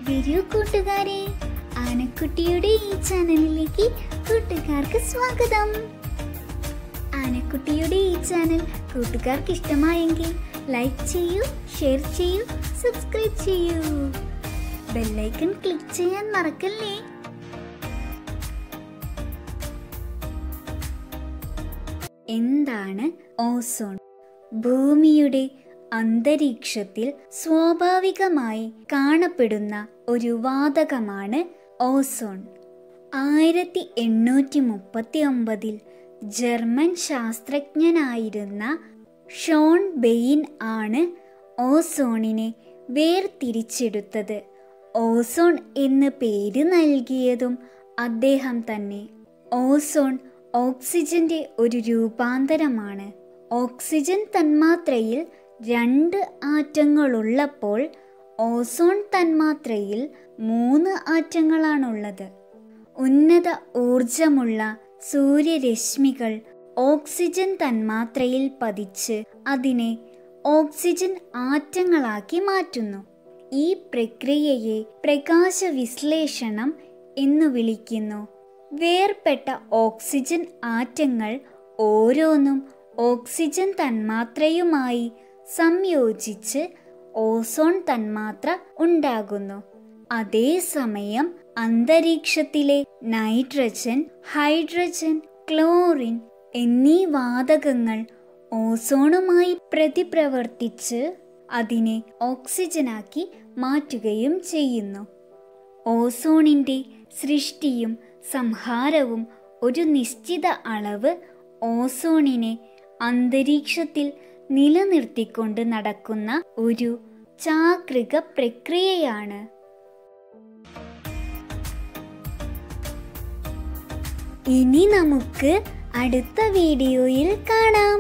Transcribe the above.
വരൂ കൂട്ടുകാരെ ആനക്കുട്ടിയുടെ ഈ ചാനലിലേക്ക് കൂട്ടുകാർക്ക് സ്വാഗതം ആനക്കുട്ടിയുടെ ഈ ചാനൽ കൂട്ടുകാർക്ക് ഇഷ്ടമായെങ്കിൽ ലൈക്ക് ചെയ്യൂ ഷെയർ ചെയ്യൂ സബ്സ്ക്രൈബ് ചെയ്യൂ ബെല്ലൈക്കൺ ക്ലിക്ക് ചെയ്യാൻ മറക്കല്ലേ എന്താണ് ഓസോൺ ഭൂമിയുടെ അന്തരീക്ഷത്തിൽ സ്വാഭാവികമായി കാണപ്പെടുന്ന ഒരു വാതകമാണ് ഓസോൺ ആയിരത്തി എണ്ണൂറ്റി മുപ്പത്തി ഒമ്പതിൽ ജർമ്മൻ ശാസ്ത്രജ്ഞനായിരുന്ന ഷോൺ ബെയിൻ ആണ് ഓസോണിനെ വേർതിരിച്ചെടുത്തത് ഓസോൺ എന്ന് പേര് നൽകിയതും അദ്ദേഹം തന്നെ ഓസോൺ ഓക്സിജന്റെ ഒരു രൂപാന്തരമാണ് ഓക്സിജൻ തന്മാത്രയിൽ രണ്ട് ആറ്റങ്ങളുള്ളപ്പോൾ ഓസോൺ തന്മാത്രയിൽ മൂന്ന് ആറ്റങ്ങളാണുള്ളത് ഉന്നത ഊർജമുള്ള സൂര്യരശ്മികൾ ഓക്സിജൻ തന്മാത്രയിൽ പതിച്ച് അതിനെ ഓക്സിജൻ ആറ്റങ്ങളാക്കി മാറ്റുന്നു ഈ പ്രക്രിയയെ പ്രകാശ വിശ്ലേഷണം എന്നു വിളിക്കുന്നു വേർപെട്ട ഓക്സിജൻ ആറ്റങ്ങൾ ഓരോന്നും ഓക്സിജൻ തന്മാത്രയുമായി സംയോജിച്ച് ഓസോൺ തന്മാത്ര ഉണ്ടാകുന്നു അതേസമയം അന്തരീക്ഷത്തിലെ നൈട്രജൻ ഹൈഡ്രജൻ ക്ലോറിൻ എന്നീ വാതകങ്ങൾ ഓസോണുമായി പ്രതിപ്രവർത്തിച്ച് അതിനെ ഓക്സിജനാക്കി മാറ്റുകയും ചെയ്യുന്നു ഓസോണിൻ്റെ സൃഷ്ടിയും സംഹാരവും ഒരു നിശ്ചിത അളവ് ഓസോണിനെ അന്തരീക്ഷത്തിൽ നിലനിർത്തിക്കൊണ്ട് നടക്കുന്ന ഒരു ചാക്രിക പ്രക്രിയയാണ് ഇനി നമുക്ക് അടുത്ത വീഡിയോയിൽ കാണാം